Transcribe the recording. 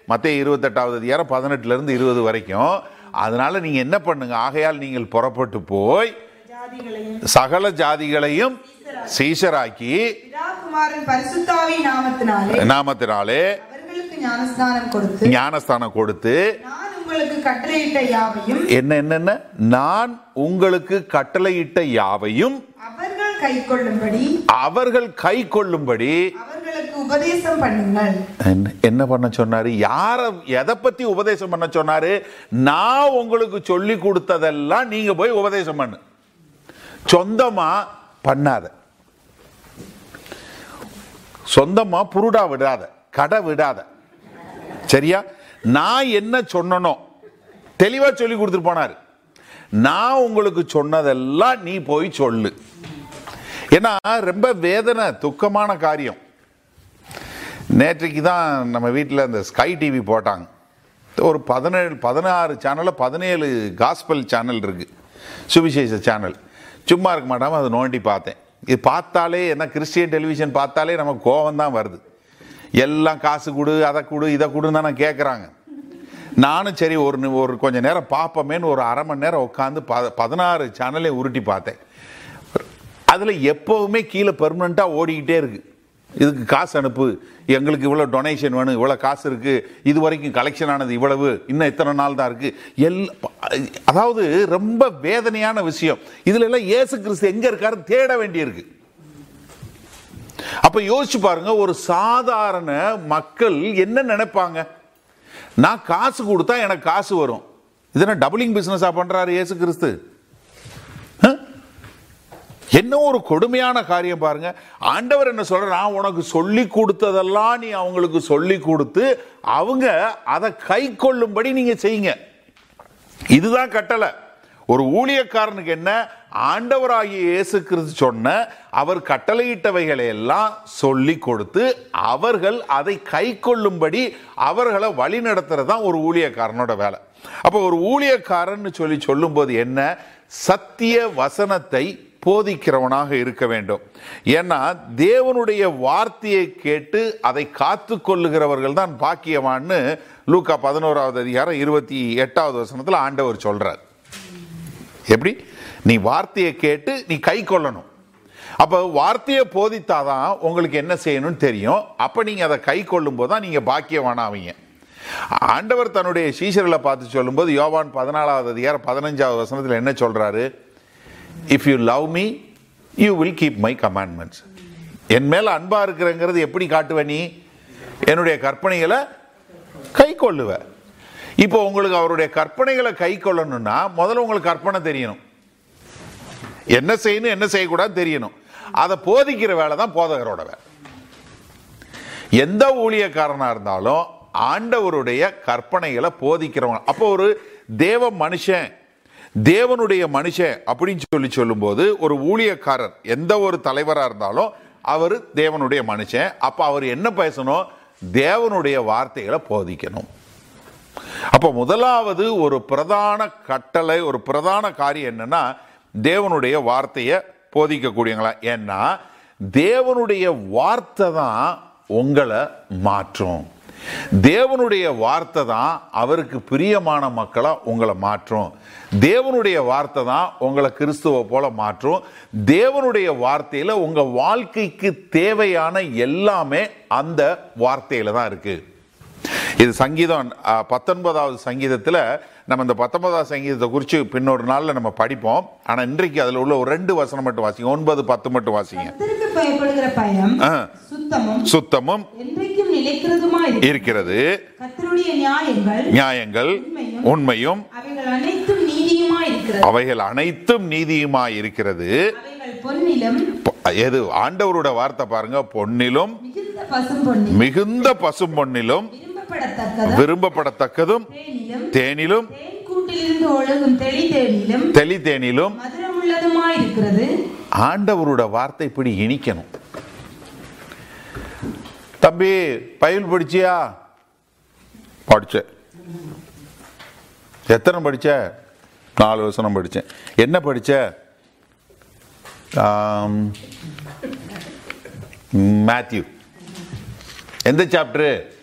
மத்திய இருபத்தெட்டாவது அதிகாரம் பதினெட்டுல இருந்து இருபது வரைக்கும் அதனால நீங்க என்ன பண்ணுங்க ஆகையால் நீங்கள் புறப்பட்டு போய் ஜாதிகளையும் சகல ஜாதிகளையும் சீஷராக்கி பிதாகுமாரன் பரிசுத்தாவி நாமத்தினாலே நாமத்தினாலே அவர்களுக்கு ஞானஸ்நானம் கொடுத்து ஞானஸ்தானம் கொடுத்து நான் உங்களுக்கு கட்டளையிட்ட யாவையும் என்ன என்னென்ன நான் உங்களுக்கு கட்டளையிட்ட யாவையும் அவர்கள் கைக்கொள்ளும்படி அவர்கள் கை கொள்ளும்படி அவர்களுக்கு உபதேசம் பண்ணுங்கள் என்ன- என்ன பண்ண சொன்னாரு யார எதை பத்தி உபதேசம் பண்ண சொன்னாரு நான் உங்களுக்கு சொல்லி கொடுத்ததெல்லாம் நீங்க போய் உபதேசம் பண்ணு சொந்தமா பண்ணாத சொந்தமா புருடா விடாத கடை விடாத சரியா நான் என்ன சொன்னனோ தெளிவா சொல்லி கொடுத்துட்டு போனாரு நான் உங்களுக்கு சொன்னதெல்லாம் நீ போய் சொல்லு ஏன்னா ரொம்ப வேதனை துக்கமான காரியம் நேற்றைக்கு தான் நம்ம வீட்டில் அந்த ஸ்கை டிவி போட்டாங்க ஒரு பதினேழு பதினாறு சேனலில் பதினேழு காஸ்பல் சேனல் இருக்கு சுவிசேஷ சேனல் சும்மா இருக்க மாட்டாமல் அதை நோண்டி பார்த்தேன் இது பார்த்தாலே என்ன கிறிஸ்டியன் டெலிவிஷன் பார்த்தாலே நமக்கு கோபம் தான் வருது எல்லாம் காசு கொடு அதை கொடு இதை கொடுன்னு தானே கேட்குறாங்க நானும் சரி ஒரு நி- ஒரு கொஞ்ச நேரம் பார்ப்போமேன்னு ஒரு அரை மணி நேரம் உட்காந்து ப பதினாறு சேனலையும் உருட்டி பார்த்தேன் அதில் எப்போவுமே கீழே பெர்மனண்ட்டாக ஓடிக்கிட்டே இருக்கு இதுக்கு காசு அனுப்பு எங்களுக்கு இவ்வளோ டொனேஷன் வேணும் இவ்வளோ காசு இருக்கு இது வரைக்கும் கலெக்ஷன் ஆனது இவ்வளவு இன்னும் இத்தனை நாள் தான் இருக்கு எல்லா அதாவது ரொம்ப வேதனையான விஷயம் இதுல எல்லாம் இயேசு கிறிஸ்து எங்க இருக்காரு தேட வேண்டியிருக்கு அப்ப யோசிச்சு பாருங்க ஒரு சாதாரண மக்கள் என்ன நினைப்பாங்க நான் காசு கொடுத்தா எனக்கு காசு வரும் இதென்ன டபுளிங் பிசினஸா பண்றாரு இயேசு கிறிஸ்து ஆ? என்ன ஒரு கொடுமையான காரியம் பாருங்க ஆண்டவர் என்ன சொல்ற நான் உனக்கு சொல்லி கொடுத்ததெல்லாம் நீ அவங்களுக்கு சொல்லி கொடுத்து அவங்க அதை கை கொள்ளும்படி நீங்க செய்யுங்க இதுதான் கட்டளை ஒரு ஊழியக்காரனுக்கு என்ன ஆண்டவராகிய இயேசு கிறிஸ்து சொன்ன அவர் கட்டளையிட்டவைகளை எல்லாம் சொல்லி கொடுத்து அவர்கள் அதை கை கொள்ளும்படி அவர்களை வழி நடத்துறது தான் ஒரு ஊழியக்காரனோட வேலை அப்போ ஒரு ஊழியக்காரன் சொல்லி சொல்லும்போது என்ன சத்திய வசனத்தை போதிக்கிறவனாக இருக்க வேண்டும் ஏன்னா தேவனுடைய வார்த்தையை கேட்டு அதை காத்து கொள்ளுகிறவர்கள் தான் பாக்கியவான்னு லூக்கா பதினோராவது அதிகாரம் இருபத்தி எட்டாவது வசனத்தில் ஆண்டவர் சொல்றார் எப்படி நீ வார்த்தையை கேட்டு நீ கை கொள்ளணும் அப்போ வார்த்தையை போதித்தாதான் உங்களுக்கு என்ன செய்யணும்னு தெரியும் அப்போ நீங்கள் அதை கை கொள்ளும் போது தான் நீங்கள் பாக்கியவானாவீங்க ஆண்டவர் தன்னுடைய சீஷர்களை பார்த்து சொல்லும்போது யோவான் பதினாலாவது அதிகாரம் பதினஞ்சாவது வசனத்தில் என்ன சொல்றாரு if you love me you will keep my commandments என் மேல அன்பா இருக்கிறங்கிறது எப்படி காட்டுவ நீ என்னுடைய கற்பனைகளை கை கொள்ளுவ இப்போ உங்களுக்கு அவருடைய கற்பனைகளை கை கொள்ளணும்னா முதல்ல உங்களுக்கு கற்பனை தெரியணும் என்ன செய்யணும் என்ன செய்யக்கூடாது தெரியணும் அதை போதிக்கிற வேலை தான் போதகரோட வேலை எந்த ஊழியக்காரனா இருந்தாலும் ஆண்டவருடைய கற்பனைகளை போதிக்கிறவங்க அப்போ ஒரு தேவ மனுஷன் தேவனுடைய மனுஷன் அப்படின்னு சொல்லி சொல்லும்போது ஒரு ஊழியக்காரர் எந்த ஒரு தலைவராக இருந்தாலும் அவர் தேவனுடைய மனுஷன் அப்போ அவர் என்ன பேசணும் தேவனுடைய வார்த்தைகளை போதிக்கணும் அப்போ முதலாவது ஒரு பிரதான கட்டளை ஒரு பிரதான காரியம் என்னன்னா தேவனுடைய வார்த்தையை போதிக்கக்கூடியங்களா ஏன்னா தேவனுடைய வார்த்தை தான் உங்களை மாற்றும் தேவனுடைய வார்த்தை தான் அவருக்கு பிரியமான மக்களா உங்களை மாற்றும் தேவனுடைய வார்த்தை தான் உங்களை கிறிஸ்துவ போல மாற்றும் தேவனுடைய வார்த்தையில உங்க வாழ்க்கைக்கு தேவையான எல்லாமே அந்த வார்த்தையில தான் இருக்கு இது சங்கீதம் அஹ், பத்தொன்பதாவது சங்கீதத்தில் நம்ம இந்த பத்தொன்பதாவது சங்கீதத்தை குறித்து பின்னொரு நாளில் நம்ம படிப்போம் ஆனால் இன்றைக்கு அதில் உள்ள ஒரு ரெண்டு வசனம் மட்டும் வாசிங்க ஒன்பது பத்து மட்டும் வாசிங்க கர்த்தருக்கு பயப்படுகிற பயம் ஆ. சுத்தமும் சுத்தமும் என்றைக்கும் நிலைக்கிறதுமா இருக்கு இருக்கிறது கர்த்தருடைய நியாயங்கள் நியாயங்கள் உண்மையும் அவைகள் அனைத்தும் நீதியுமா இருக்கிறது அவைகள் அனைத்தும் நீதியுமாய் இருக்கிறது அவைகள் பொன்னிலும் பொ- எது ஆண்டவரோட வார்த்தை பாருங்க பொன்னிலும் மிகுந்த பசும் பொன்னிலும் மிகுந்த பசும் பொன்னிலும் விரும்பப்படத்தக்கதும் விரும்பப்படத்தக்கதும் தேனிலும் தேனிலும் தேன் கூட்டிலிருந்து ஒழுகும் தெளி தேனிலும் தெளி தேனிலும் மதுரமுள்ளதுமா இருக்கிறது ஆண்டவரோட வார்த்தை இப்படி இனிக்கணும் தம்பி பைபிள் படிச்சியா படிச்சேன் எத்தனை படிச்ச நாலு வசனம் படிச்சேன் என்ன படிச்ச மேத்யூ எந்த சாப்டரு